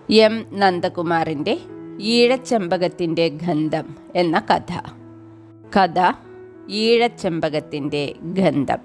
M നന്ദകുമാറിൻ്റെ ഈഴച്ചെമ്പകത്തിൻ്റെ ഗന്ധം എന്ന കഥ കഥ ഈഴച്ചെമ്പകത്തിൻ്റെ ഗന്ധം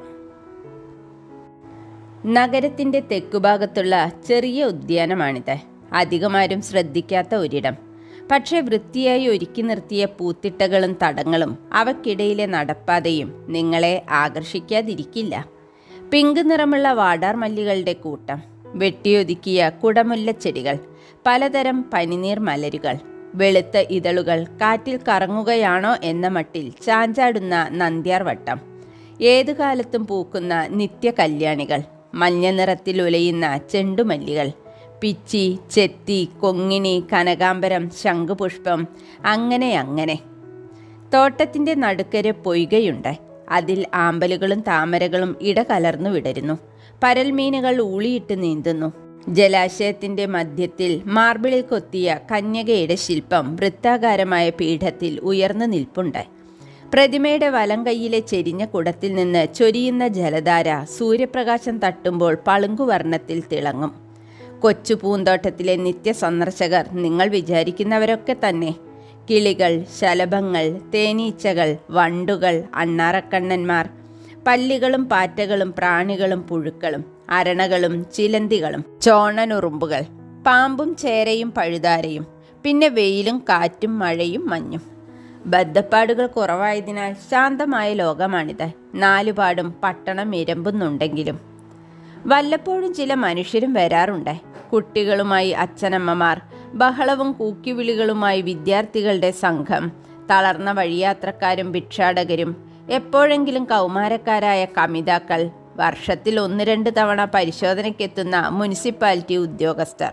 നഗരത്തിൻ്റെ തെക്കുഭാഗത്തുള്ള ചെറിയ ഉദ്യാനമാണിത് അധികമാരും ശ്രദ്ധിക്കാത്ത ഒരിടം പക്ഷേ വൃത്തിയായി ഒരുക്കി നിർത്തിയ പൂത്തിട്ടകളും തടങ്ങളും അവക്കിടയിലെ നടപ്പാതയും നിങ്ങളെ ആകർഷിക്കാതിരിക്കില്ല പിങ്ക് നിറമുള്ള വാടാർ മല്ലികളുടെ കൂട്ടം വെട്ടിയൊതുക്കിയ കുടമുല്ലച്ചെടികൾ പലതരം പനിനീർ മലരുകൾ വെളുത്ത ഇതളുകൾ കാറ്റിൽ കറങ്ങുകയാണോ എന്ന മട്ടിൽ ചാഞ്ചാടുന്ന നന്ദ്യാർ വട്ടം ഏതു കാലത്തും പൂക്കുന്ന നിത്യ കല്യാണികൾ മഞ്ഞ നിറത്തിൽ ഉലയുന്ന ചെണ്ടുമല്ലികൾ പിച്ചി ചെത്തി കൊങ്ങിണി കനകാംബരം ശംഖുപുഷ്പം അങ്ങനെ അങ്ങനെ തോട്ടത്തിൻ്റെ നടുക്കരെ പൊയ്കയുണ്ട് അതിൽ ആമ്പലുകളും താമരകളും ഇടകലർന്നു വിടരുന്നു പരൽമീനുകൾ ഊളിയിട്ട് നീന്തുന്നു ജലാശയത്തിന്റെ മധ്യത്തിൽ മാർബിളിൽ കൊത്തിയ കന്യകയുടെ ശില്പം വൃത്താകാരമായ പീഠത്തിൽ ഉയർന്നു നിൽപ്പുണ്ട് പ്രതിമയുടെ വലം കൈയിലെ ചെരിഞ്ഞ കുടത്തിൽ നിന്ന് ചൊരിയുന്ന ജലധാര സൂര്യപ്രകാശം തട്ടുമ്പോൾ പളുങ്കുവർണ്ണത്തിൽ തിളങ്ങും കൊച്ചു പൂന്തോട്ടത്തിലെ നിത്യ സന്ദർശകർ നിങ്ങൾ വിചാരിക്കുന്നവരൊക്കെ തന്നെ കിളികൾ ശലഭങ്ങൾ തേനീച്ചകൾ വണ്ടുകൾ അണ്ണാറക്കണ്ണന്മാർ പല്ലികളും പാറ്റകളും പ്രാണികളും പുഴുക്കളും അരണകളും ചിലന്തികളും ചോണനുറുമ്പുകൾ പാമ്പും ചേരയും പഴുതാരയും പിന്നെ വെയിലും കാറ്റും മഴയും മഞ്ഞും ബദ്ധപ്പാടുകൾ കുറവായതിനാൽ ശാന്തമായ ലോകമാണിത് നാലുപാടും പട്ടണം ഇരമ്പുന്നുണ്ടെങ്കിലും വല്ലപ്പോഴും ചില മനുഷ്യരും വരാറുണ്ട് കുട്ടികളുമായി അച്ഛനമ്മമാർ ബഹളവും കൂക്കിവിളികളുമായി വിദ്യാർത്ഥികളുടെ സംഘം തളർന്ന വഴിയാത്രക്കാരും ഭിക്ഷാടകരും എപ്പോഴെങ്കിലും കൗമാരക്കാരായ കമിതാക്കൾ വർഷത്തിൽ ഒന്ന് രണ്ട് തവണ പരിശോധനയ്ക്കെത്തുന്ന മുനിസിപ്പാലിറ്റി ഉദ്യോഗസ്ഥർ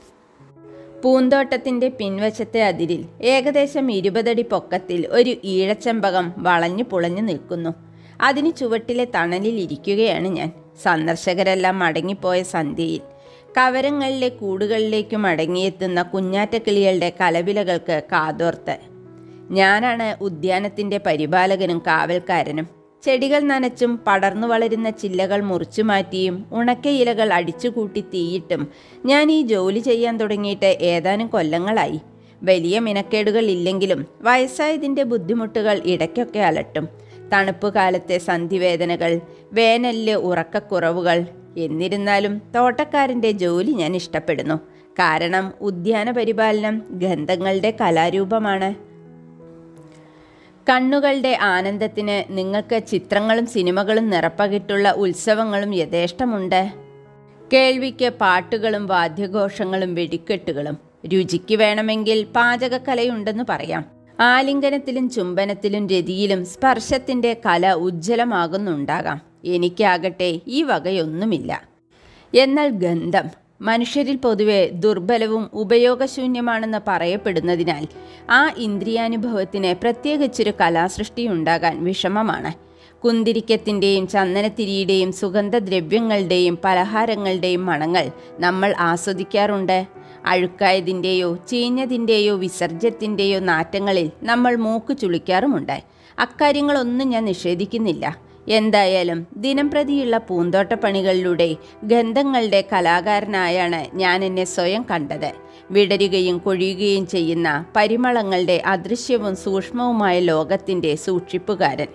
പൂന്തോട്ടത്തിന്റെ പിൻവശത്തെ അതിരിൽ ഏകദേശം ഇരുപതടി പൊക്കത്തിൽ ഒരു ഈഴച്ചെമ്പകം വളഞ്ഞു പുളഞ്ഞു നിൽക്കുന്നു അതിന് ചുവട്ടിലെ തണലിൽ ഇരിക്കുകയാണ് ഞാൻ സന്ദർശകരെല്ലാം മടങ്ങിപ്പോയ സന്ധ്യയിൽ കവരങ്ങളിലെ കൂടുകളിലേക്കും മടങ്ങിയെത്തുന്ന കുഞ്ഞാറ്റക്കിളികളുടെ കലവിലകൾക്ക് കാതോർത്ത് ഞാനാണ് ഉദ്യാനത്തിന്റെ പരിപാലകനും കാവൽക്കാരനും ചെടികൾ നനച്ചും പടർന്നു വളരുന്ന ചില്ലകൾ മുറിച്ചു മാറ്റിയും ഉണക്ക ഇലകൾ അടിച്ചുകൂട്ടി തീയിട്ടും ഞാൻ ഈ ജോലി ചെയ്യാൻ തുടങ്ങിയിട്ട് ഏതാനും കൊല്ലങ്ങളായി വലിയ മിനക്കേടുകൾ ഇല്ലെങ്കിലും വയസ്സായതിൻ്റെ ബുദ്ധിമുട്ടുകൾ ഇടയ്ക്കൊക്കെ അലട്ടും തണുപ്പ് കാലത്തെ സന്ധിവേദനകൾ വേനലിലെ ഉറക്കക്കുറവുകൾ എന്നിരുന്നാലും തോട്ടക്കാരൻ്റെ ജോലി ഞാൻ ഇഷ്ടപ്പെടുന്നു കാരണം ഉദ്യാന പരിപാലനം ഗന്ധങ്ങളുടെ കലാരൂപമാണ് കണ്ണുകളുടെ ആനന്ദത്തിന് നിങ്ങൾക്ക് ചിത്രങ്ങളും സിനിമകളും നിറപ്പകിട്ടുള്ള ഉത്സവങ്ങളും യഥേഷ്ടമുണ്ട് കേൾവിക്ക് പാട്ടുകളും വാദ്യഘോഷങ്ങളും വെടിക്കെട്ടുകളും രുചിക്ക് വേണമെങ്കിൽ പാചകക്കലയുണ്ടെന്ന് പറയാം ആലിംഗനത്തിലും ചുംബനത്തിലും രതിയിലും സ്പർശത്തിന്റെ കല ഉജ്ജ്വലമാകുന്നുണ്ടാകാം എനിക്കാകട്ടെ ഈ വകയൊന്നുമില്ല എന്നാൽ ഗന്ധം മനുഷ്യരിൽ പൊതുവെ ദുർബലവും ഉപയോഗശൂന്യമാണെന്ന് പറയപ്പെടുന്നതിനാൽ ആ ഇന്ദ്രിയാനുഭവത്തിന് പ്രത്യേകിച്ചൊരു കലാസൃഷ്ടി ഉണ്ടാകാൻ വിഷമമാണ് കുന്തിരിക്കത്തിൻ്റെയും ചന്ദനത്തിരിയുടെയും സുഗന്ധദ്രവ്യങ്ങളുടെയും പലഹാരങ്ങളുടെയും മണങ്ങൾ നമ്മൾ ആസ്വദിക്കാറുണ്ട് അഴുക്കായതിൻ്റെയോ ചീഞ്ഞതിൻ്റെയോ വിസർജ്യത്തിൻ്റെയോ നാറ്റങ്ങളിൽ നമ്മൾ മൂക്ക് ചുളിക്കാറുമുണ്ട് അക്കാര്യങ്ങളൊന്നും ഞാൻ നിഷേധിക്കുന്നില്ല എന്തായാലും ദിനം പ്രതിയുള്ള പൂന്തോട്ടപ്പണികളിലൂടെ ഗന്ധങ്ങളുടെ കലാകാരനായാണ് ഞാൻ എന്നെ സ്വയം കണ്ടത് വിടരുകയും കൊഴിയുകയും ചെയ്യുന്ന പരിമളങ്ങളുടെ അദൃശ്യവും സൂക്ഷ്മവുമായ ലോകത്തിൻ്റെ സൂക്ഷിപ്പുകാരൻ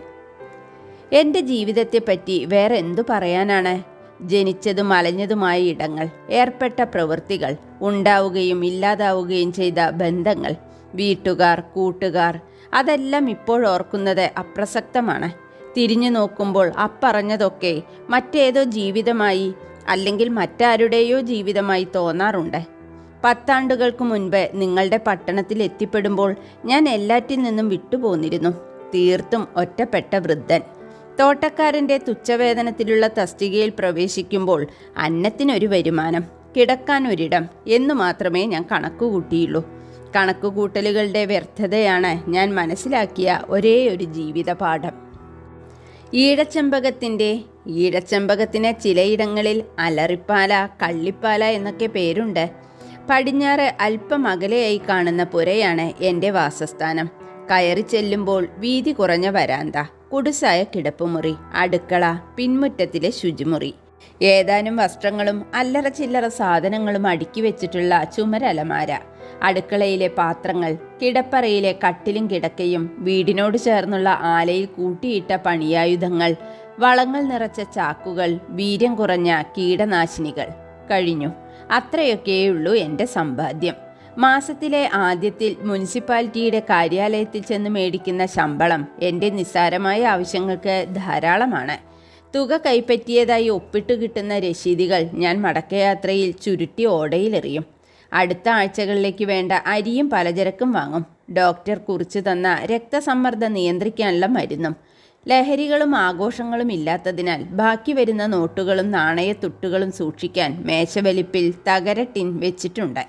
എൻ്റെ ജീവിതത്തെപ്പറ്റി വേറെ എന്തു പറയാനാണ് ജനിച്ചതും അലഞ്ഞതുമായ ഇടങ്ങൾ ഏർപ്പെട്ട പ്രവൃത്തികൾ ഉണ്ടാവുകയും ഇല്ലാതാവുകയും ചെയ്ത ബന്ധങ്ങൾ വീട്ടുകാർ കൂട്ടുകാർ അതെല്ലാം ഇപ്പോഴോർക്കുന്നത് അപ്രസക്തമാണ് തിരിഞ്ഞു നോക്കുമ്പോൾ അപ്പറഞ്ഞതൊക്കെ മറ്റേതോ ജീവിതമായി അല്ലെങ്കിൽ മറ്റാരുടെയോ ജീവിതമായി തോന്നാറുണ്ട് പത്താണ്ടുകൾക്ക് മുൻപ് നിങ്ങളുടെ പട്ടണത്തിൽ എത്തിപ്പെടുമ്പോൾ ഞാൻ എല്ലാറ്റിൽ നിന്നും വിട്ടുപോന്നിരുന്നു തീർത്തും ഒറ്റപ്പെട്ട വൃദ്ധൻ തോട്ടക്കാരൻ്റെ തുച്ഛവേതനത്തിലുള്ള തസ്തികയിൽ പ്രവേശിക്കുമ്പോൾ അന്നത്തിനൊരു വരുമാനം കിടക്കാൻ ഒരിടം എന്നു മാത്രമേ ഞാൻ കണക്കുകൂട്ടിയുള്ളൂ കണക്കുകൂട്ടലുകളുടെ വ്യർത്ഥതയാണ് ഞാൻ മനസ്സിലാക്കിയ ഒരേ ഒരു ജീവിത പാഠം ഈഴച്ചെമ്പകത്തിൻ്റെ ഈഴച്ചെമ്പകത്തിന് ചിലയിടങ്ങളിൽ അലറിപ്പാല കള്ളിപ്പാല എന്നൊക്കെ പേരുണ്ട് പടിഞ്ഞാറ് അല്പം അകലെയായി കാണുന്ന പുരയാണ് എൻ്റെ വാസസ്ഥാനം കയറി ചെല്ലുമ്പോൾ വീതി കുറഞ്ഞ വരാന്ത കുടുസായ കിടപ്പുമുറി അടുക്കള പിൻമുറ്റത്തിലെ ശുചിമുറി ഏതാനും വസ്ത്രങ്ങളും അല്ലറ ചില്ലറ സാധനങ്ങളും അടുക്കി വെച്ചിട്ടുള്ള ചുമരലമാര അടുക്കളയിലെ പാത്രങ്ങൾ കിടപ്പറയിലെ കട്ടിലും കിടക്കയും വീടിനോട് ചേർന്നുള്ള ആലയിൽ കൂട്ടിയിട്ട പണിയായുധങ്ങൾ വളങ്ങൾ നിറച്ച ചാക്കുകൾ വീര്യം കുറഞ്ഞ കീടനാശിനികൾ കഴിഞ്ഞു അത്രയൊക്കെയുള്ളൂ എൻ്റെ സമ്പാദ്യം മാസത്തിലെ ആദ്യത്തിൽ മുനിസിപ്പാലിറ്റിയുടെ കാര്യാലയത്തിൽ ചെന്ന് മേടിക്കുന്ന ശമ്പളം എൻ്റെ നിസ്സാരമായ ആവശ്യങ്ങൾക്ക് ധാരാളമാണ് തുക കൈപ്പറ്റിയതായി ഒപ്പിട്ട് കിട്ടുന്ന രശീതികൾ ഞാൻ മടക്കയാത്രയിൽ ചുരുട്ടി ഓടയിലെറിയും അടുത്ത ആഴ്ചകളിലേക്ക് വേണ്ട അരിയും പലചരക്കും വാങ്ങും ഡോക്ടർ കുറിച്ചു തന്ന രക്തസമ്മർദ്ദം നിയന്ത്രിക്കാനുള്ള മരുന്നും ലഹരികളും ആഘോഷങ്ങളും ഇല്ലാത്തതിനാൽ ബാക്കി വരുന്ന നോട്ടുകളും നാണയത്തുട്ടുകളും സൂക്ഷിക്കാൻ മേശവലിപ്പിൽ തകര ടിൻ വെച്ചിട്ടുണ്ട്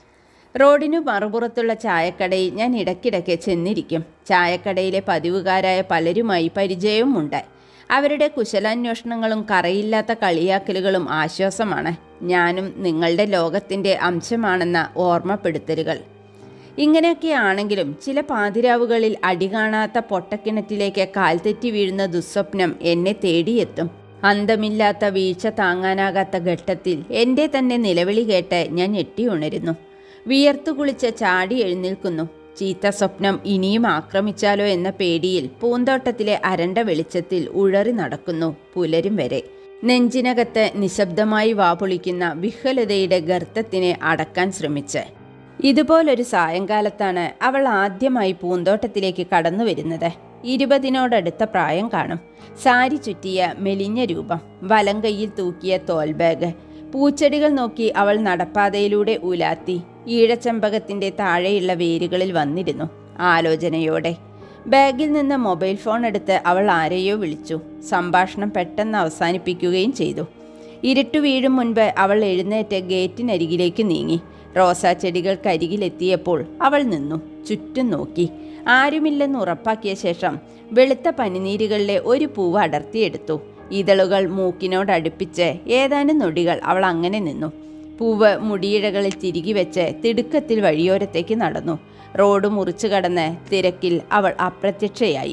റോഡിനു മറുപുറത്തുള്ള ചായക്കടയിൽ ഞാൻ ഇടയ്ക്കിടയ്ക്ക് ചെന്നിരിക്കും ചായക്കടയിലെ പതിവുകാരായ പലരുമായി പരിചയവുമുണ്ട് അവരുടെ കുശലാന്വേഷണങ്ങളും കറയില്ലാത്ത കളിയാക്കലുകളും ആശ്വാസമാണ് ഞാനും നിങ്ങളുടെ ലോകത്തിൻ്റെ അംശമാണെന്ന ഓർമ്മപ്പെടുത്തലുകൾ ഇങ്ങനെയൊക്കെ ആണെങ്കിലും ചില പാതിരാവുകളിൽ അടി കാണാത്ത പൊട്ടക്കിണറ്റിലേക്ക് കാൽ തെറ്റി വീഴുന്ന ദുസ്വപ്നം എന്നെ തേടിയെത്തും അന്തമില്ലാത്ത വീഴ്ച താങ്ങാനാകാത്ത ഘട്ടത്തിൽ എൻ്റെ തന്നെ നിലവിളി കേട്ട് ഞാൻ ഞെട്ടിയുണരുന്നു വിയർത്തു കുളിച്ച് ചാടി എഴുന്നേൽക്കുന്നു ചീത്ത സ്വപ്നം ഇനിയും ആക്രമിച്ചാലോ എന്ന പേടിയിൽ പൂന്തോട്ടത്തിലെ അരണ്ട വെളിച്ചത്തിൽ ഉഴറി നടക്കുന്നു പുലരും വരെ നെഞ്ചിനകത്ത് നിശബ്ദമായി വാപൊളിക്കുന്ന വിഹ്വലതയുടെ ഗർത്തത്തിനെ അടക്കാൻ ശ്രമിച്ച് ഇതുപോലൊരു സായങ്കാലത്താണ് അവൾ ആദ്യമായി പൂന്തോട്ടത്തിലേക്ക് കടന്നു വരുന്നത് ഇരുപതിനോടടുത്ത പ്രായം കാണും സാരി ചുറ്റിയ മെലിഞ്ഞ രൂപം വലം കൈയിൽ തൂക്കിയ തോൽ ബാഗ് പൂച്ചെടികൾ നോക്കി അവൾ നടപ്പാതയിലൂടെ ഉലാത്തി ഈഴച്ചമ്പകത്തിന്റെ താഴെയുള്ള വേരുകളിൽ വന്നിരുന്നു ആലോചനയോടെ ബാഗിൽ നിന്ന് മൊബൈൽ ഫോൺ എടുത്ത് അവൾ ആരെയോ വിളിച്ചു സംഭാഷണം പെട്ടെന്ന് അവസാനിപ്പിക്കുകയും ചെയ്തു ഇരുട്ടു വീഴും മുൻപ് അവൾ എഴുന്നേറ്റ് ഗേറ്റിനരികിലേക്ക് നീങ്ങി റോസാ ചെടികൾക്കരികിലെത്തിയപ്പോൾ അവൾ നിന്നു ചുറ്റും നോക്കി ആരുമില്ലെന്ന് ഉറപ്പാക്കിയ ശേഷം വെളുത്ത പനിനീരുകളിലെ ഒരു പൂവ് അടർത്തിയെടുത്തു ഇതളുകൾ മൂക്കിനോടടുപ്പിച്ച് ഏതാനും നൊടികൾ അവൾ അങ്ങനെ നിന്നു പൂവ് മുടിയിഴകളിൽ തിരികെ വെച്ച് തിടുക്കത്തിൽ വഴിയോരത്തേക്ക് നടന്നു റോഡ് മുറിച്ചു കടന്ന് തിരക്കിൽ അവൾ അപ്രത്യക്ഷയായി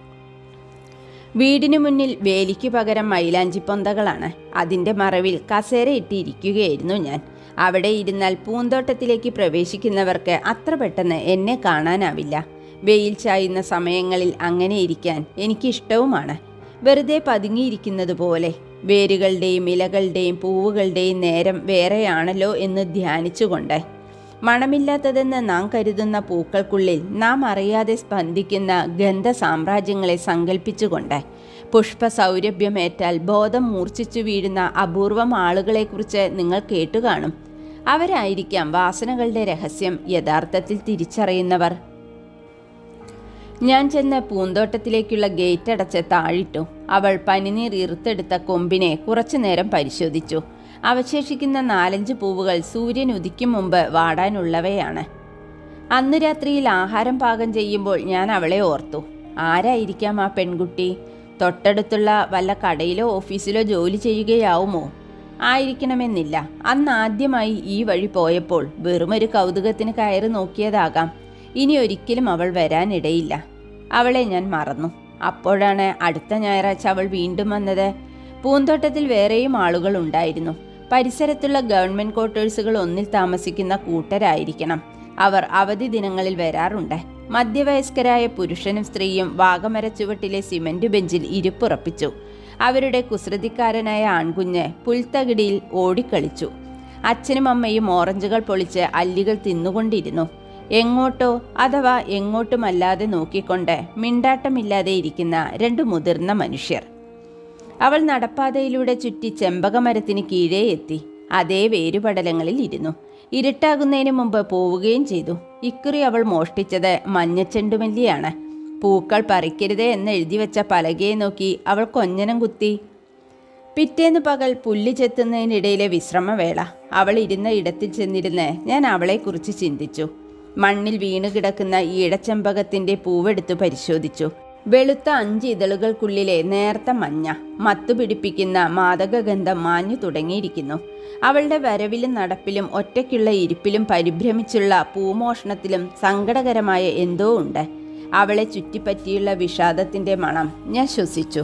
വീടിനു മുന്നിൽ വേലിക്ക് പകരം മൈലാഞ്ചിപ്പൊന്തകളാണ് അതിൻ്റെ മറവിൽ കസേരയിട്ട് ഇരിക്കുകയായിരുന്നു ഞാൻ അവിടെ ഇരുന്നാൽ പൂന്തോട്ടത്തിലേക്ക് പ്രവേശിക്കുന്നവർക്ക് അത്ര പെട്ടെന്ന് എന്നെ കാണാനാവില്ല വെയിൽ ചായുന്ന സമയങ്ങളിൽ അങ്ങനെ ഇരിക്കാൻ എനിക്കിഷ്ടവുമാണ് വെറുതെ പതുങ്ങിയിരിക്കുന്നത് പോലെ വേരുകളുടെയും ഇലകളുടെയും പൂവുകളുടെയും നേരം വേറെയാണല്ലോ എന്ന് ധ്യാനിച്ചുകൊണ്ട് മണമില്ലാത്തതെന്ന് നാം കരുതുന്ന പൂക്കൾക്കുള്ളിൽ നാം അറിയാതെ സ്പന്ദിക്കുന്ന ഗന്ധ സാമ്രാജ്യങ്ങളെ സങ്കല്പിച്ചുകൊണ്ട് പുഷ്പ സൗരഭ്യമേറ്റാൽ ബോധം മൂർച്ഛിച്ചു വീഴുന്ന അപൂർവം ആളുകളെക്കുറിച്ച് നിങ്ങൾ കേട്ടുകാണും അവരായിരിക്കാം വാസനകളുടെ രഹസ്യം യഥാർത്ഥത്തിൽ തിരിച്ചറിയുന്നവർ ഞാൻ ചെന്ന് പൂന്തോട്ടത്തിലേക്കുള്ള ഗേറ്റ് അടച്ച് താഴിട്ടു അവൾ പനിനീർ ഇറുത്തെടുത്ത കൊമ്പിനെ കുറച്ചുനേരം പരിശോധിച്ചു അവശേഷിക്കുന്ന നാലഞ്ച് പൂവുകൾ സൂര്യൻ ഉദിക്കും മുമ്പ് വാടാനുള്ളവയാണ് അന്നു രാത്രിയിൽ ആഹാരം പാകം ചെയ്യുമ്പോൾ ഞാൻ അവളെ ഓർത്തു ആരായിരിക്കാം ആ പെൺകുട്ടി തൊട്ടടുത്തുള്ള വല്ല കടയിലോ ഓഫീസിലോ ജോലി ചെയ്യുകയാവുമോ ആയിരിക്കണമെന്നില്ല അന്ന് ആദ്യമായി ഈ വഴി പോയപ്പോൾ വെറുമൊരു കൗതുകത്തിന് കയറി നോക്കിയതാകാം ഇനി ഒരിക്കലും അവൾ വരാനിടയില്ല അവളെ ഞാൻ മറന്നു അപ്പോഴാണ് അടുത്ത ഞായറാഴ്ച അവൾ വീണ്ടും വന്നത് പൂന്തോട്ടത്തിൽ വേറെയും ആളുകൾ ഉണ്ടായിരുന്നു പരിസരത്തുള്ള ഗവൺമെന്റ് ക്വാർട്ടേഴ്സുകൾ ഒന്നിൽ താമസിക്കുന്ന കൂട്ടരായിരിക്കണം അവർ അവധി ദിനങ്ങളിൽ വരാറുണ്ട് മധ്യവയസ്കരായ പുരുഷനും സ്ത്രീയും വാഗമര ചുവട്ടിലെ സിമന്റ് ബെഞ്ചിൽ ഇരിപ്പുറപ്പിച്ചു അവരുടെ കുസൃതിക്കാരനായ ആൺകുഞ്ഞ് പുൽത്തകിടിയിൽ ഓടിക്കളിച്ചു അച്ഛനും അമ്മയും ഓറഞ്ചുകൾ പൊളിച്ച് അല്ലികൾ തിന്നുകൊണ്ടിരുന്നു എങ്ങോട്ടോ അഥവാ എങ്ങോട്ടുമല്ലാതെ നോക്കിക്കൊണ്ട് മിണ്ടാട്ടമില്ലാതെ ഇരിക്കുന്ന രണ്ട് മുതിർന്ന മനുഷ്യർ അവൾ നടപ്പാതയിലൂടെ ചുറ്റി ചെമ്പകമരത്തിന് കീഴേ എത്തി അതേ വേരുപടലങ്ങളിൽ ഇരുന്നു ഇരുട്ടാകുന്നതിന് മുമ്പ് പോവുകയും ചെയ്തു ഇക്കുറി അവൾ മോഷ്ടിച്ചത് മഞ്ഞച്ചെണ്ടുമല്ലിയാണ് പൂക്കൾ പറിക്കരുതേ എന്ന് എഴുതി വെച്ച പലകയെ നോക്കി അവൾ കൊഞ്ഞനം കുത്തി പിറ്റേന്ന് പകൽ പുല്ല് ചെത്തുന്നതിനിടയിലെ വിശ്രമവേള അവൾ ഇരുന്ന ഇടത്തിൽ ചെന്നിരുന്ന് ഞാൻ അവളെക്കുറിച്ച് ചിന്തിച്ചു മണ്ണിൽ വീണു കിടക്കുന്ന ഈടച്ചെമ്പകത്തിന്റെ പൂവെടുത്ത് പരിശോധിച്ചു വെളുത്ത അഞ്ച് ഇതളുകൾക്കുള്ളിലെ നേർത്ത മഞ്ഞ മത്തു പിടിപ്പിക്കുന്ന മാദകഗന്ധം മാഞ്ഞു തുടങ്ങിയിരിക്കുന്നു അവളുടെ വരവിലും നടപ്പിലും ഒറ്റയ്ക്കുള്ള ഇരിപ്പിലും പരിഭ്രമിച്ചുള്ള പൂമോഷണത്തിലും സങ്കടകരമായ എന്തോ ഉണ്ട് അവളെ ചുറ്റിപ്പറ്റിയുള്ള വിഷാദത്തിന്റെ മണം ഞാൻ ശ്വസിച്ചു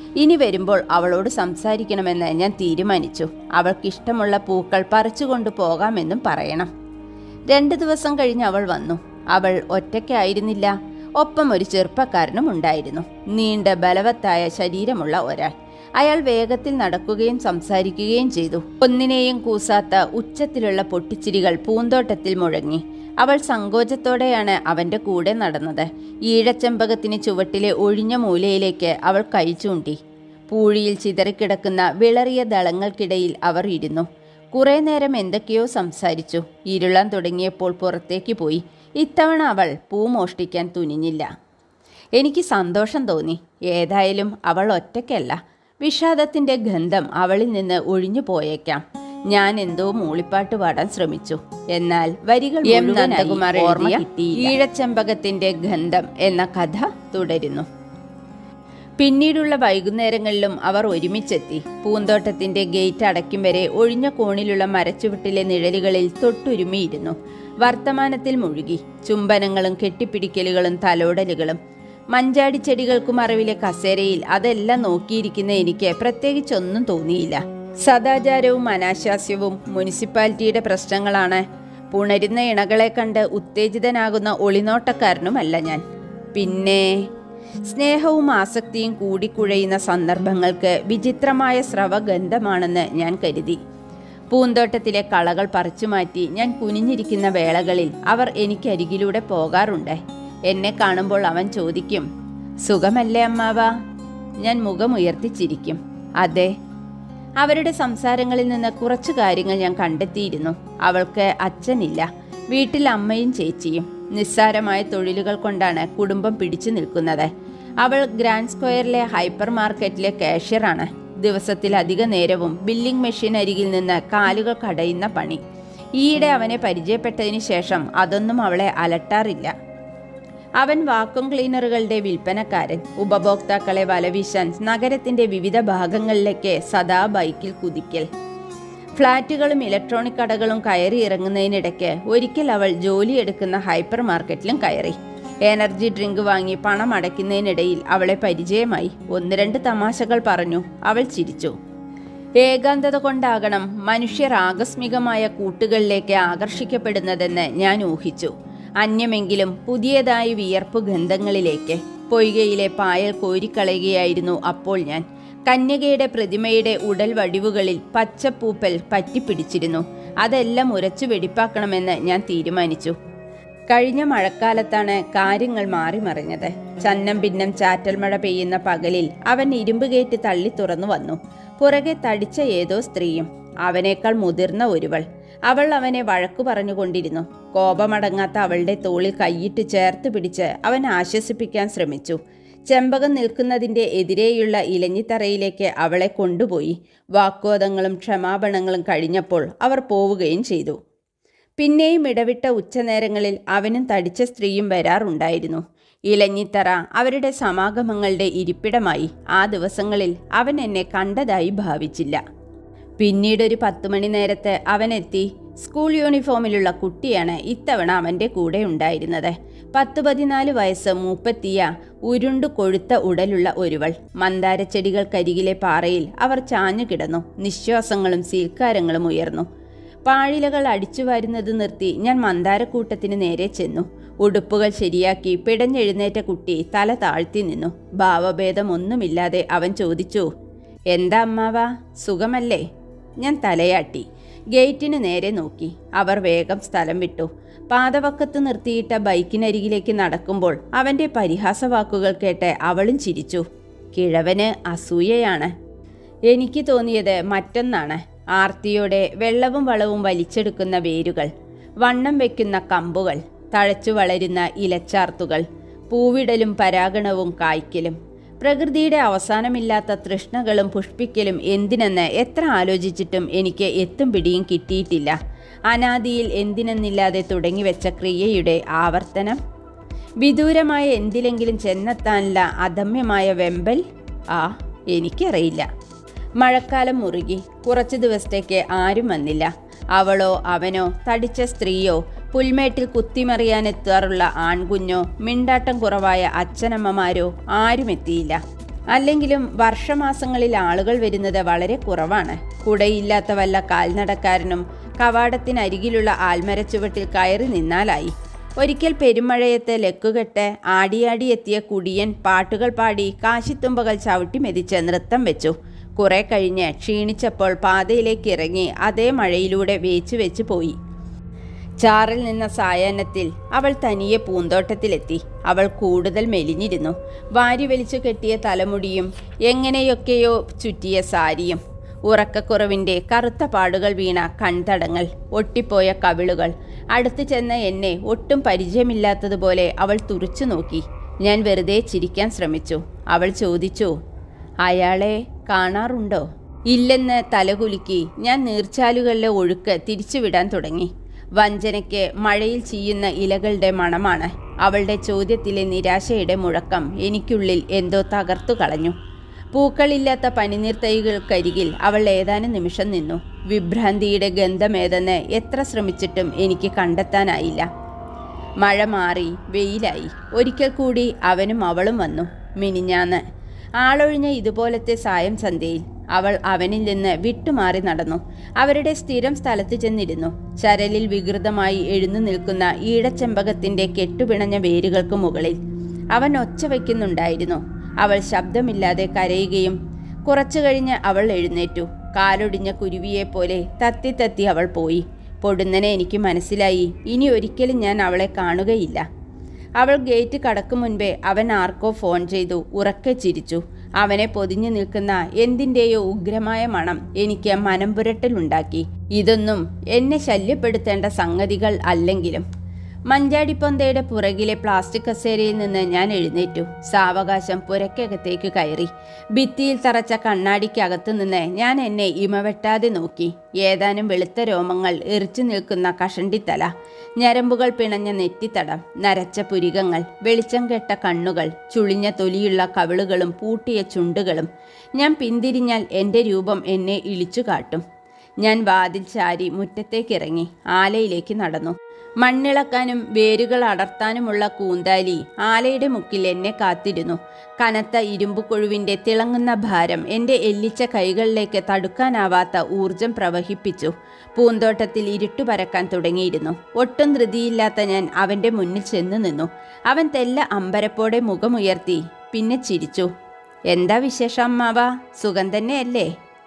ഇനി വരുമ്പോൾ അവളോട് സംസാരിക്കണമെന്ന് ഞാൻ തീരുമാനിച്ചു അവൾക്കിഷ്ടമുള്ള പൂക്കൾ പറിച്ചുകൊണ്ട് പോകാമെന്നും പറയണം രണ്ട് ദിവസം കഴിഞ്ഞ് അവൾ വന്നു അവൾ ഒറ്റയ്ക്കായിരുന്നില്ല ഒപ്പം ഒരു ചെറുപ്പക്കാരനും ഉണ്ടായിരുന്നു നീണ്ട ബലവത്തായ ശരീരമുള്ള ഒരാൾ അയാൾ വേഗത്തിൽ നടക്കുകയും സംസാരിക്കുകയും ചെയ്തു ഒന്നിനെയും കൂസാത്ത ഉച്ചത്തിലുള്ള പൊട്ടിച്ചിരികൾ പൂന്തോട്ടത്തിൽ മുഴങ്ങി അവൾ സങ്കോചത്തോടെയാണ് അവന്റെ കൂടെ നടന്നത് ഈഴച്ചെമ്പകത്തിന് ചുവട്ടിലെ ഒഴിഞ്ഞ മൂലയിലേക്ക് അവൾ കൈ ചൂണ്ടി പൂഴിയിൽ ചിതറിക്കിടക്കുന്ന വിളറിയ ദളങ്ങൾക്കിടയിൽ അവർ ഇരുന്നു കുറേ നേരം എന്തൊക്കെയോ സംസാരിച്ചു ഇരുളാൻ തുടങ്ങിയപ്പോൾ പുറത്തേക്ക് പോയി ഇത്തവണ അവൾ പൂ മോഷ്ടിക്കാൻ തുനിഞ്ഞില്ല എനിക്ക് സന്തോഷം തോന്നി ഏതായാലും അവൾ ഒറ്റയ്ക്കല്ല വിഷാദത്തിന്റെ ഗന്ധം അവളിൽ നിന്ന് ഒഴിഞ്ഞു പോയേക്കാം ഞാൻ എന്തോ മൂളിപ്പാട്ട് പാടാൻ ശ്രമിച്ചു എന്നാൽ വരികൾ എം മുഴുവനായി നന്ദകുമാർ ഓർമ്മ എഴുതിയ കിട്ടിയില്ല. ഈഴച്ചെമ്പകത്തിന്റെ ഗന്ധം എന്ന കഥ തുടരുന്നു പിന്നീടുള്ള വൈകുന്നേരങ്ങളിലും അവർ ഒരുമിച്ചെത്തി പൂന്തോട്ടത്തിന്റെ ഗേറ്റ് അടയ്ക്കും വരെ ഒഴിഞ്ഞ കോണിലുള്ള മരച്ചുവട്ടിലെ നിഴലുകളിൽ തൊട്ടുരുമിയിരുന്നു വർത്തമാനത്തിൽ മുഴുകി ചുംബനങ്ങളും കെട്ടിപ്പിടിക്കലുകളും തലോടലുകളും മഞ്ചാടി ചെടികൾക്കും അറിവിലെ കസേരയിൽ അതെല്ലാം നോക്കിയിരിക്കുന്ന എനിക്ക് പ്രത്യേകിച്ചൊന്നും തോന്നിയില്ല സദാചാരവും അനാശാസ്യവും മുനിസിപ്പാലിറ്റിയുടെ പ്രശ്നങ്ങളാണ് പുണരുന്ന ഇണകളെ കണ്ട് ഉത്തേജിതനാകുന്ന ഒളിനോട്ടക്കാരനുമല്ല ഞാൻ പിന്നെ സ്നേഹവും ആസക്തിയും കൂടിക്കുഴയുന്ന സന്ദർഭങ്ങൾക്ക് വിചിത്രമായ സ്രവഗന്ധമാണെന്ന് ഞാൻ കരുതി പൂന്തോട്ടത്തിലെ കളകൾ പറിച്ചുമാറ്റി ഞാൻ കുനിഞ്ഞിരിക്കുന്ന വേളകളിൽ അവർ എനിക്കരികിലൂടെ പോകാറുണ്ട് എന്നെ കാണുമ്പോൾ അവൻ ചോദിക്കും സുഖമല്ലേ അമ്മാവ ഞാൻ മുഖമുയർത്തിച്ചിരിക്കും അതെ അവരുടെ സംസാരങ്ങളിൽ നിന്ന് കുറച്ചു കാര്യങ്ങൾ ഞാൻ കണ്ടെത്തിയിരുന്നു അവൾക്ക് അച്ഛനില്ല വീട്ടിൽ അമ്മയും ചേച്ചിയും നിസ്സാരമായ തൊഴിലുകൾ കൊണ്ടാണ് കുടുംബം പിടിച്ചു നിൽക്കുന്നത് അവൾ ഗ്രാൻഡ് സ്ക്വയറിലെ ഹൈപ്പർ മാർക്കറ്റിലെ കാഷ്യറാണ് ദിവസത്തിൽ അധിക നേരവും ബില്ലിംഗ് മെഷീൻ അരികിൽ നിന്ന് കാലുകൾ കടയുന്ന പണി ഈയിടെ അവനെ പരിചയപ്പെട്ടതിന് ശേഷം അതൊന്നും അവളെ അലട്ടാറില്ല അവൻ വാക്വം ക്ലീനറുകളുടെ വിൽപ്പനക്കാരൻ ഉപഭോക്താക്കളെ വലവീശാൻ നഗരത്തിന്റെ വിവിധ ഭാഗങ്ങളിലേക്ക് സദാ ബൈക്കിൽ കുതിക്കൽ ഫ്ളാറ്റുകളും ഇലക്ട്രോണിക് കടകളും കയറി ഇറങ്ങുന്നതിനിടയ്ക്ക് ഒരിക്കൽ അവൾ ജോലിയെടുക്കുന്ന ഹൈപ്പർ മാർക്കറ്റിലും കയറി എനർജി ഡ്രിങ്ക് വാങ്ങി പണം അടയ്ക്കുന്നതിനിടയിൽ അവളെ പരിചയമായി ഒന്ന് രണ്ട് തമാശകൾ പറഞ്ഞു അവൾ ചിരിച്ചു ഏകാന്തത കൊണ്ടാകണം മനുഷ്യർ ആകസ്മികമായ കൂട്ടുകളിലേക്ക് ആകർഷിക്കപ്പെടുന്നതെന്ന് ഞാൻ ഊഹിച്ചു അന്യമെങ്കിലും പുതിയതായി വിയർപ്പ് ഗന്ധങ്ങളിലേക്ക് പൊയ്കയിലെ പായൽ കോരിക്കളയുകയായിരുന്നു അപ്പോൾ ഞാൻ കന്യകയുടെ പ്രതിമയുടെ ഉടൽ വടിവുകളിൽ പച്ചപ്പൂപ്പൽ പറ്റിപ്പിടിച്ചിരുന്നു അതെല്ലാം ഉരച്ചു വെടിപ്പാക്കണമെന്ന് ഞാൻ തീരുമാനിച്ചു കഴിഞ്ഞ മഴക്കാലത്താണ് കാര്യങ്ങൾ മാറിമറിഞ്ഞത് ചന്നം ഭിന്നം ചാറ്റൽ മഴ പെയ്യുന്ന പകലിൽ അവൻ ഇരുമ്പ് ഗേറ്റ് തള്ളി തുറന്നു വന്നു പുറകെ തടിച്ച ഏതോ സ്ത്രീയും അവനേക്കാൾ മുതിർന്ന ഒരുവൾ അവൾ അവനെ വഴക്കു പറഞ്ഞുകൊണ്ടിരുന്നു കോപമടങ്ങാത്ത അവളുടെ തോളിൽ കൈയിട്ട് ചേർത്ത് പിടിച്ച് അവൻ ആശ്വസിപ്പിക്കാൻ ശ്രമിച്ചു ചെമ്പകം നിൽക്കുന്നതിൻ്റെ എതിരെയുള്ള ഇലഞ്ഞിത്തറയിലേക്ക് അവളെ കൊണ്ടുപോയി വാക്വാദങ്ങളും ക്ഷമാപണങ്ങളും കഴിഞ്ഞപ്പോൾ അവർ പോവുകയും ചെയ്തു പിന്നെയും ഇടവിട്ട ഉച്ചനേരങ്ങളിൽ അവനും തടിച്ച സ്ത്രീയും വരാറുണ്ടായിരുന്നു ഇലഞ്ഞിത്തറ അവരുടെ സമാഗമങ്ങളുടെ ഇരിപ്പിടമായി ആ ദിവസങ്ങളിൽ അവൻ എന്നെ കണ്ടതായി ഭാവിച്ചില്ല പിന്നീടൊരു പത്തു മണി നേരത്ത് അവനെത്തി സ്കൂൾ യൂണിഫോമിലുള്ള കുട്ടിയാണ് ഇത്തവണ അവൻ്റെ കൂടെ ഉണ്ടായിരുന്നത് പത്ത് പതിനാല് വയസ്സ് മൂപ്പത്തിയ ഉരുണ്ടു കൊഴുത്ത ഉടലുള്ള ഒരുവൾ മന്ദാരച്ചെടികൾക്കരികിലെ പാറയിൽ അവർ ചാഞ്ഞു കിടന്നു നിശ്വാസങ്ങളും സീൽക്കാരങ്ങളും ഉയർന്നു പാഴിലകൾ അടിച്ചു വരുന്നത് നിർത്തി ഞാൻ മന്ദാരക്കൂട്ടത്തിന് നേരെ ചെന്നു ഉടുപ്പുകൾ ശരിയാക്കി പിടഞ്ഞെഴുന്നേറ്റ കുട്ടി തല താഴ്ത്തി നിന്നു ഭാവഭേദമൊന്നുമില്ലാതെ അവൻ ചോദിച്ചു എന്താ അമ്മാവ സുഖമല്ലേ ഞാൻ തലയാട്ടി ഗേറ്റിന് നേരെ നോക്കി അവർ വേഗം സ്ഥലം വിട്ടു പാതവക്കത്ത് നിർത്തിയിട്ട ബൈക്കിനരികിലേക്ക് നടക്കുമ്പോൾ അവൻ്റെ പരിഹാസവാക്കുകൾ കേട്ട് അവളും ചിരിച്ചു കിഴവന് അസൂയയാണ് എനിക്ക് തോന്നിയത് മറ്റൊന്നാണ് ആർത്തിയോടെ വെള്ളവും വളവും വലിച്ചെടുക്കുന്ന വേരുകൾ വണ്ണം വെക്കുന്ന കമ്പുകൾ തഴച്ചു വളരുന്ന ഇലച്ചാർത്തുകൾ പൂവിടലും പരാഗണവും കായ്ക്കലും പ്രകൃതിയുടെ അവസാനമില്ലാത്ത തൃഷ്ണകളും പുഷ്പിക്കലും എന്തിനെന്ന് എത്ര ആലോചിച്ചിട്ടും എനിക്ക് എത്തും പിടിയും കിട്ടിയിട്ടില്ല അനാദിയിൽ എന്തിനെന്നില്ലാതെ തുടങ്ങിവെച്ച ക്രിയയുടെ ആവർത്തനം വിദൂരമായ എന്തിലെങ്കിലും ചെന്നെത്താനുള്ള അദമ്യമായ വെമ്പൽ ആ എനിക്കറിയില്ല മഴക്കാലം മുറുകി കുറച്ചു ദിവസത്തേക്ക് ആരും വന്നില്ല അവളോ അവനോ തടിച്ച സ്ത്രീയോ പുൽമേട്ടിൽ കുത്തിമറിയാനെത്താറുള്ള ആൺകുഞ്ഞോ മിണ്ടാട്ടം കുറവായ അച്ഛനമ്മമാരോ ആരും എത്തിയില്ല അല്ലെങ്കിലും വർഷമാസങ്ങളിൽ ആളുകൾ വരുന്നത് വളരെ കുറവാണ് കുടയില്ലാത്ത വല്ല കാൽനടക്കാരനും കവാടത്തിനരികിലുള്ള ആൽമരച്ചുവട്ടിൽ കയറി നിന്നാലായി ഒരിക്കൽ പെരുമഴയത്ത് ലക്കുകെട്ട് ആടിയാടി എത്തിയ കുടിയൻ പാട്ടുകൾ പാടി കാശിത്തുമ്പകൾ ചവിട്ടി മെതിച്ച് നൃത്തം വെച്ചു കുറെ കഴിഞ്ഞ് ക്ഷീണിച്ചപ്പോൾ പാതയിലേക്ക് ഇറങ്ങി അതേ മഴയിലൂടെ വേച്ചു വെച്ച് പോയി ചാറിൽ നിന്ന സായാഹ്നത്തിൽ അവൾ തനിയെ പൂന്തോട്ടത്തിലെത്തി അവൾ കൂടുതൽ മെലിഞ്ഞിരുന്നു വാരി വലിച്ചു കെട്ടിയ തലമുടിയും എങ്ങനെയൊക്കെയോ ചുറ്റിയ സാരിയും ഉറക്കക്കുറവിൻ്റെ കറുത്ത പാടുകൾ വീണ കൺതടങ്ങൾ ഒട്ടിപ്പോയ കവിളുകൾ അടുത്തു ചെന്ന എന്നെ ഒട്ടും പരിചയമില്ലാത്തതുപോലെ അവൾ തുറച്ചു നോക്കി ഞാൻ വെറുതെ ചിരിക്കാൻ ശ്രമിച്ചു അവൾ ചോദിച്ചു അയാളെ കാണാറുണ്ടോ ഇല്ലെന്ന് തലകുലുക്കി ഞാൻ നീർച്ചാലുകളിലെ ഒഴുക്ക് തിരിച്ചുവിടാൻ തുടങ്ങി വഞ്ചനയ്ക്ക് മഴയിൽ ചീയുന്ന ഇലകളുടെ മണമാണ് അവളുടെ ചോദ്യത്തിലെ നിരാശയുടെ മുഴക്കം എനിക്കുള്ളിൽ എന്തോ തകർത്തു കളഞ്ഞു പൂക്കളില്ലാത്ത പനിനീർ തൈകൾക്കരികിൽ അവൾ ഏതാനും നിമിഷം നിന്നു വിഭ്രാന്തിയുടെ ഗന്ധമേതെന്ന് എത്ര ശ്രമിച്ചിട്ടും എനിക്ക് കണ്ടെത്താനായില്ല മഴ മാറി വെയിലായി ഒരിക്കൽ കൂടി അവനും അവളും വന്നു മിനിഞ്ഞാന്ന് ആളൊഴിഞ്ഞ ഇതുപോലത്തെ സായം സന്ധ്യയിൽ അവൾ അവനിൽ നിന്ന് വിട്ടുമാറി നടന്നു അവരുടെ സ്ഥിരം സ്ഥലത്ത് ചെന്നിരുന്നു ചരലിൽ വികൃതമായി എഴുന്നു നിൽക്കുന്ന ഈടച്ചെമ്പകത്തിന്റെ കെട്ടുപിണഞ്ഞ വേരുകൾക്ക് മുകളിൽ അവൻ ഒച്ച വയ്ക്കുന്നുണ്ടായിരുന്നു അവൾ ശബ്ദമില്ലാതെ കരയുകയും കുറച്ചു കഴിഞ്ഞ് അവൾ എഴുന്നേറ്റു കാലൊടിഞ്ഞ കുരുവിയെപ്പോലെ തത്തി തത്തി അവൾ പോയി പൊടുന്നനെ എനിക്ക് മനസ്സിലായി ഇനി ഒരിക്കലും ഞാൻ അവളെ കാണുകയില്ല അവൾ ഗേറ്റ് കടക്കും മുൻപേ അവൻ ആർക്കോ ഫോൺ ചെയ്തു ഉറക്കെ ചിരിച്ചു അവനെ പൊതിഞ്ഞു നിൽക്കുന്ന എന്തിൻ്റെയോ ഉഗ്രമായ മണം എനിക്ക് മനംപുരട്ടലുണ്ടാക്കി ഇതൊന്നും എന്നെ ശല്യപ്പെടുത്തേണ്ട സംഗതികൾ അല്ലെങ്കിലും മഞ്ചാടിപ്പൊന്തയുടെ പുറകിലെ പ്ലാസ്റ്റിക് കസേരയിൽ നിന്ന് ഞാൻ എഴുന്നേറ്റു സാവകാശം പുരക്കകത്തേക്ക് കയറി ഭിത്തിയിൽ തറച്ച കണ്ണാടിക്കകത്തു നിന്ന് ഞാൻ എന്നെ ഇമവെട്ടാതെ നോക്കി ഏതാനും വെളുത്ത രോമങ്ങൾ എറിച്ചു നിൽക്കുന്ന കഷണ്ടിത്തല ഞരമ്പുകൾ പിണഞ്ഞ നെറ്റിത്തടം നരച്ച പുരികങ്ങൾ വെളിച്ചം കെട്ട കണ്ണുകൾ ചുളിഞ്ഞ തൊലിയുള്ള കവിളുകളും പൂട്ടിയ ചുണ്ടുകളും ഞാൻ പിന്തിരിഞ്ഞാൽ എൻ്റെ രൂപം എന്നെ ഇളിച്ചു കാട്ടും ഞാൻ വാതിൽ ചാരി മുറ്റത്തേക്കിറങ്ങി ആലയിലേക്ക് നടന്നു മണ്ണിളക്കാനും വേരുകൾ അടർത്താനുമുള്ള കൂന്താലി ആലയുടെ മുക്കിൽ എന്നെ കാത്തിരുന്നു കനത്ത ഇരുമ്പു കൊഴുവിൻ്റെ തിളങ്ങുന്ന ഭാരം എൻ്റെ എല്ലിച്ച കൈകളിലേക്ക് തടുക്കാനാവാത്ത ഊർജം പ്രവഹിപ്പിച്ചു പൂന്തോട്ടത്തിൽ ഇരുട്ടു പരക്കാൻ തുടങ്ങിയിരുന്നു ഒട്ടും ധൃതിയില്ലാത്ത ഞാൻ അവൻ്റെ മുന്നിൽ ചെന്നു നിന്നു അവൻ തെല്ല അമ്പരപ്പോടെ മുഖമുയർത്തി പിന്നെ ചിരിച്ചു എന്താ വിശേഷം അമ്മാവ സുഖം തന്നെയല്ലേ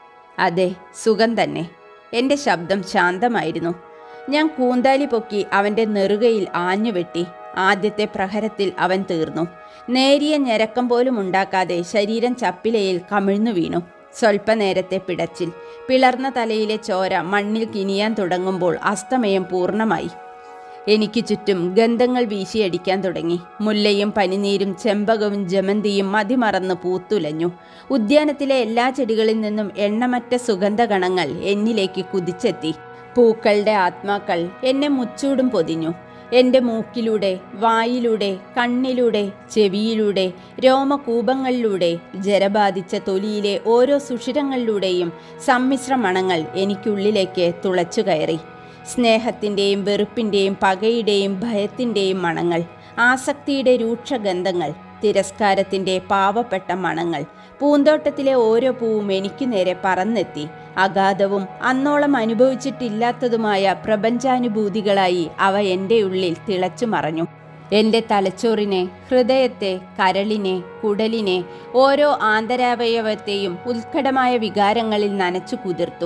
അതെ സുഖം തന്നെ എൻ്റെ ശബ്ദം ശാന്തമായിരുന്നു ഞാൻ കൂന്താലി പൊക്കി അവൻ്റെ നെറുകയിൽ ആഞ്ഞുവെട്ടി ആദ്യത്തെ പ്രഹരത്തിൽ അവൻ തീർന്നു നേരിയ ഞരക്കം പോലും ഉണ്ടാക്കാതെ ശരീരം ചപ്പിലയിൽ കമിഴ്ന്നു വീണു സ്വൽപ്പനേരത്തെ പിടച്ചിൽ പിളർന്ന തലയിലെ ചോര മണ്ണിൽ കിനിയാൻ തുടങ്ങുമ്പോൾ അസ്തമയം പൂർണ്ണമായി എനിക്ക് ചുറ്റും ഗന്ധങ്ങൾ വീശിയടിക്കാൻ തുടങ്ങി മുല്ലയും പനിനീരും ചെമ്പകവും ജമന്തിയും മതിമറന്ന് പൂത്തുലഞ്ഞു ഉദ്യാനത്തിലെ എല്ലാ ചെടികളിൽ നിന്നും എണ്ണമറ്റ സുഗന്ധഗണങ്ങൾ എന്നിലേക്ക് കുതിച്ചെത്തി പൂക്കളുടെ ആത്മാക്കൾ എന്നെ മുച്ചൂടും പൊതിഞ്ഞു എൻ്റെ മൂക്കിലൂടെ വായിലൂടെ കണ്ണിലൂടെ ചെവിയിലൂടെ രോമകൂപങ്ങളിലൂടെ ജരബാധിച്ച തൊലിയിലെ ഓരോ സുഷിരങ്ങളിലൂടെയും സമ്മിശ്ര മണങ്ങൾ എനിക്കുള്ളിലേക്ക് തുളച്ചു കയറി സ്നേഹത്തിൻ്റെയും വെറുപ്പിൻ്റെയും പകയുടെയും ഭയത്തിൻ്റെയും മണങ്ങൾ ആസക്തിയുടെ രൂക്ഷഗന്ധങ്ങൾ തിരസ്കാരത്തിൻ്റെ പാവപ്പെട്ട മണങ്ങൾ പൂന്തോട്ടത്തിലെ ഓരോ പൂവും എനിക്ക് നേരെ പറന്നെത്തി അഗാധവും അന്നോളം അനുഭവിച്ചിട്ടില്ലാത്തതുമായ പ്രപഞ്ചാനുഭൂതികളായി അവ എൻ്റെ ഉള്ളിൽ തിളച്ചു മറഞ്ഞു എൻ്റെ തലച്ചോറിനെ ഹൃദയത്തെ കരളിനെ കുടലിനെ ഓരോ ആന്തരാവയവത്തെയും ഉത്കടമായ വികാരങ്ങളിൽ നനച്ചു കുതിർത്തു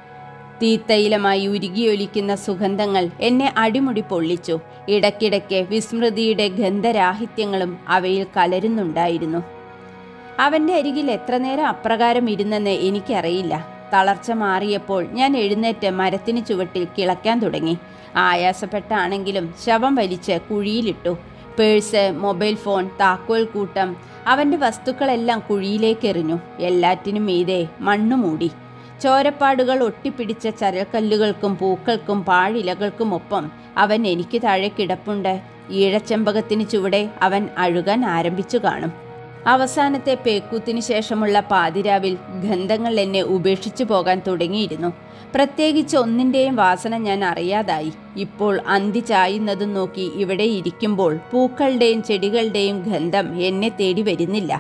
തീത്തൈലമായി ഉരുകിയൊലിക്കുന്ന സുഗന്ധങ്ങൾ എന്നെ അടിമുടി പൊള്ളിച്ചു ഇടയ്ക്കിടയ്ക്ക് വിസ്മൃതിയുടെ ഗന്ധരാഹിത്യങ്ങളും അവയിൽ കലരുന്നുണ്ടായിരുന്നു അവൻ്റെ അരികിൽ എത്ര നേരം അപ്രകാരം ഇരുന്നെന്ന് എനിക്കറിയില്ല തളർച്ച മാറിയപ്പോൾ ഞാൻ എഴുന്നേറ്റ് മരത്തിന് ചുവട്ടിൽ കിളയ്ക്കാൻ തുടങ്ങി ആയാസപ്പെട്ടാണെങ്കിലും ശവം വലിച്ച് കുഴിയിലിട്ടു പേഴ്സ് മൊബൈൽ ഫോൺ താക്കോൽ കൂട്ടം അവൻ്റെ വസ്തുക്കളെല്ലാം കുഴിയിലേക്കെറിഞ്ഞു എല്ലാറ്റിനും മീതെ മണ്ണു മൂടി ചോരപ്പാടുകൾ ഒട്ടിപ്പിടിച്ച ചരൽക്കല്ലുകൾക്കും പൂക്കൾക്കും പാഴിലകൾക്കുമൊപ്പം അവൻ എനിക്ക് താഴെ കിടപ്പുണ്ട് ഈഴച്ചെമ്പകത്തിന് ചുവടെ അവൻ അഴുകാൻ ആരംഭിച്ചു കാണും അവസാനത്തെ പേക്കൂത്തിന് ശേഷമുള്ള പാതിരാവിൽ ഗന്ധങ്ങൾ എന്നെ ഉപേക്ഷിച്ചു പോകാൻ തുടങ്ങിയിരുന്നു പ്രത്യേകിച്ച് ഒന്നിൻ്റെയും വാസന ഞാൻ അറിയാതായി ഇപ്പോൾ അന്തി ചായുന്നതും നോക്കി ഇവിടെ ഇരിക്കുമ്പോൾ പൂക്കളുടെയും ചെടികളുടെയും ഗന്ധം എന്നെ തേടി വരുന്നില്ല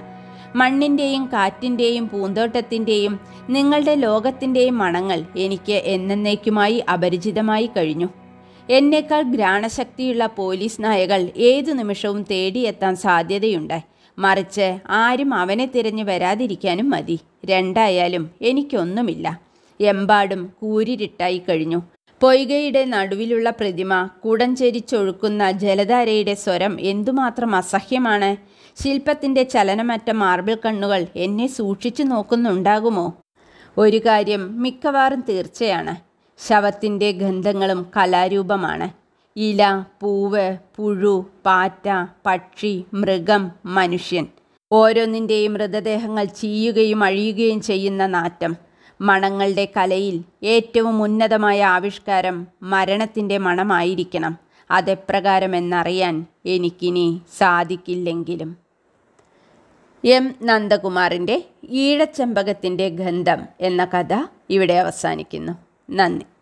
മണ്ണിൻ്റെയും കാറ്റിൻ്റെയും പൂന്തോട്ടത്തിൻ്റെയും നിങ്ങളുടെ ലോകത്തിൻ്റെയും മണങ്ങൾ എനിക്ക് എന്നേക്കുമായി അപരിചിതമായി കഴിഞ്ഞു എന്നേക്കാൾ ഘ്രാണശക്തിയുള്ള പോലീസ് നായകൾ ഏതു നിമിഷവും തേടിയെത്താൻ സാധ്യതയുണ്ട് മറിച്ച് ആരും അവനെ തിരഞ്ഞു വരാതിരിക്കാനും മതി രണ്ടായാലും എനിക്കൊന്നുമില്ല എമ്പാടും കൂരിരുട്ടായി കഴിഞ്ഞു പൊയ്കയുടെ നടുവിലുള്ള പ്രതിമ കുടഞ്ചെരിച്ചൊഴുക്കുന്ന ജലധാരയുടെ സ്വരം എന്തുമാത്രം അസഹ്യമാണ് ശില്പത്തിൻ്റെ ചലനമറ്റ മാർബിൾ കണ്ണുകൾ എന്നെ സൂക്ഷിച്ചു നോക്കുന്നുണ്ടാകുമോ ഒരു കാര്യം മിക്കവാറും തീർച്ചയാണ് ശവത്തിൻ്റെ ഗന്ധങ്ങളും കലാരൂപമാണ് ഇല പൂവ് പുഴു പാറ്റ പക്ഷി മൃഗം മനുഷ്യൻ ഓരോന്നിൻ്റെയും മൃതദേഹങ്ങൾ ചീയുകയും അഴിയുകയും ചെയ്യുന്ന നാറ്റം മണങ്ങളുടെ കലയിൽ ഏറ്റവും ഉന്നതമായ ആവിഷ്കാരം മരണത്തിൻ്റെ മണമായിരിക്കണം അതെപ്രകാരമെന്നറിയാൻ എനിക്കിനി സാധിക്കില്ലെങ്കിലും എം നന്ദകുമാറിൻ്റെ ഈഴച്ചെമ്പകത്തിൻ്റെ ഗന്ധം എന്ന കഥ ഇവിടെ അവസാനിക്കുന്നു നന്ദി